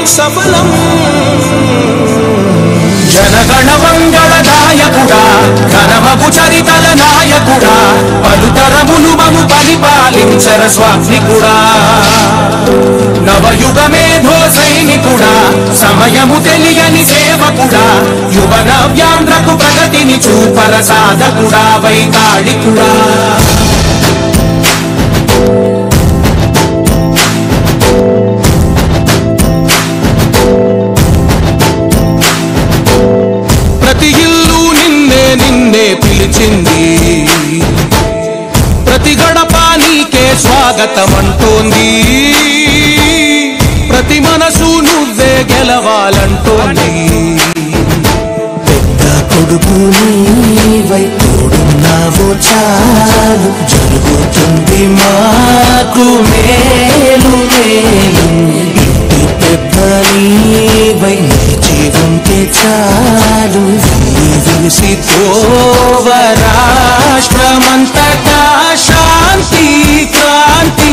సఫలం జనగణ మంగళ నాయకుడా ఘనమగు చరితల నాయకుడా పలుతరములు మము పరిపాలించర స్వామికుడా నవయుగ మేధో సైనికుడా సమయము తెలియని సేవకుడా యువ నవ్యాంధ్రకు ప్రగతిని చూపర సాధకుడా వైతాళికుడా ప్రతి ఇల్లు నిన్నే నిన్నే పిలిచింది ప్రతి గడప నీకే స్వాగతం అంటోంది ప్రతి మనసు నువ్వే గెలవాలంటోంది పెద్ద కొడుకు నీవై తోడున్నావు చాలు జరుగుతుంది మాకు మేలు మేలు ఇంటి పెద్ద నీవై నిలిచి ఉంటే చాలు విసి తోవ రాష్ట్రమంతటా శాంతి క్రాంతి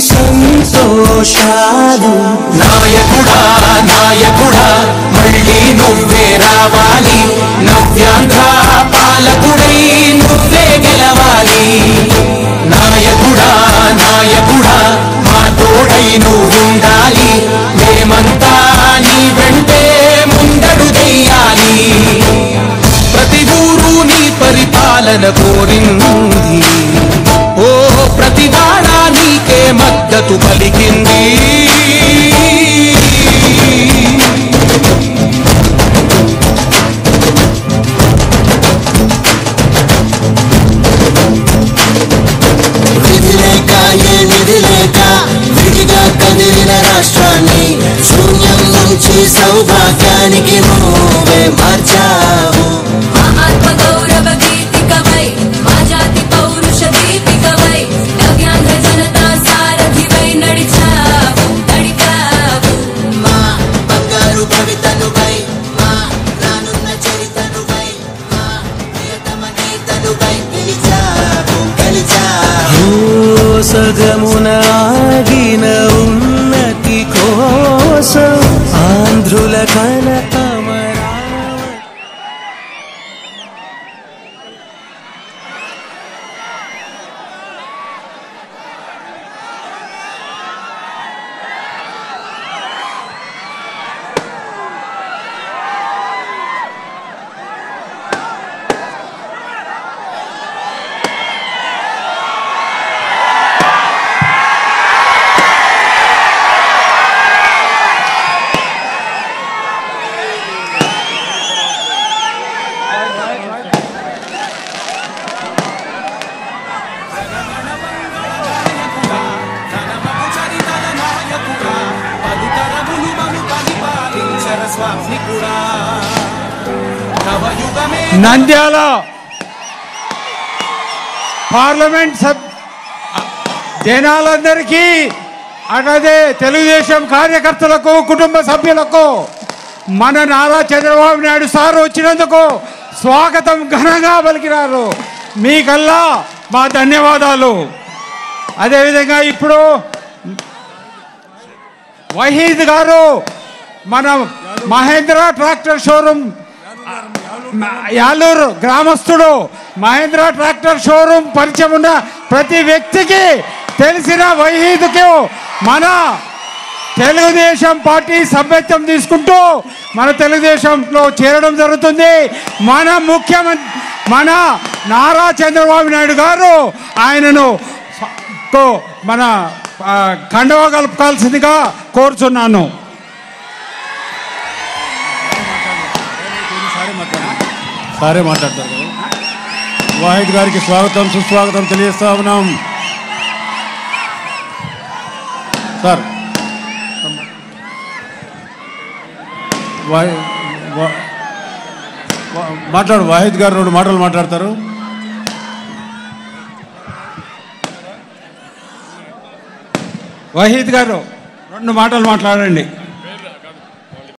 సంతోషాలు నాయకుడా నాయకుడా మళ్ళీ నువ్వే రావాలి నవ్యాంధ్ర పాలకుడై నువ్వే గెలవాలి నాయకుడా నాయకుడా మా తోడై నువ్వుండాలి మేమంతా నీ వెంటే ముందడు చెయ్యాలి ప్రతి ఊరు నీ పరిపాలన కోరింది ఓ ప్రతి వాడ నీకే మద్దతు పలికింది విధి లేక ఏ నిధి లేక విడిగా కదిలిన రాష్ట్రాన్ని శూన్యం నుంచి సౌభాగ్యానికి నువ్వే మార్చావు మా ఆత్మ గౌరవ గీతికవై మా జాతి పౌరుష దీపికవై నవ్యాంధ్ర జనతా సారథివై నడిచావు నడిపావు మా బంగారు భవితనుపై మా రానున్న చరితనుపై మా ప్రియతమ గీతనుపై పిలిచావు గెలిచావు సగమున ఆగిన ఉన్నతి కోసం ఆంధ్రుల కల అమరా నంద్యాల పార్లమెంట్ సబ్ జనాలందరికీ అలాగే తెలుగుదేశం కార్యకర్తలకు కుటుంబ సభ్యులకు మన నారా చంద్రబాబు నాయుడు సార్ వచ్చినందుకు స్వాగతం ఘనంగా పలికినారు మీకల్లా మా ధన్యవాదాలు అదేవిధంగా ఇప్పుడు వహీద్ గారు మన మహేంద్ర ట్రాక్టర్ షోరూమ్ యాలూరు గ్రామస్తుడు మహేంద్ర ట్రాక్టర్ షోరూమ్ పరిచయం ఉన్న ప్రతి వ్యక్తికి తెలిసిన వహీద్కు మన తెలుగుదేశం పార్టీ సభ్యత్వం తీసుకుంటూ మన తెలుగుదేశంలో చేరడం జరుగుతుంది మన ముఖ్యమంత్రి మన నారా చంద్రబాబు నాయుడు గారు ఆయనను కో- మన ఆ, కండవ కలుపుకోవాల్సిందిగా కోరుచున్నాను సారే మాట్లాడతారు కదా వాహిద్ గారికి స్వాగతం సుస్వాగతం తెలియజేస్తా ఉన్నాం సార్ వాహి- వా- వా- మాట్లాడు వాహిద్ గారు రెండు మాటలు మాట్లాడతారు వహీద్ గారు రెండు మాటలు మాట్లాడండి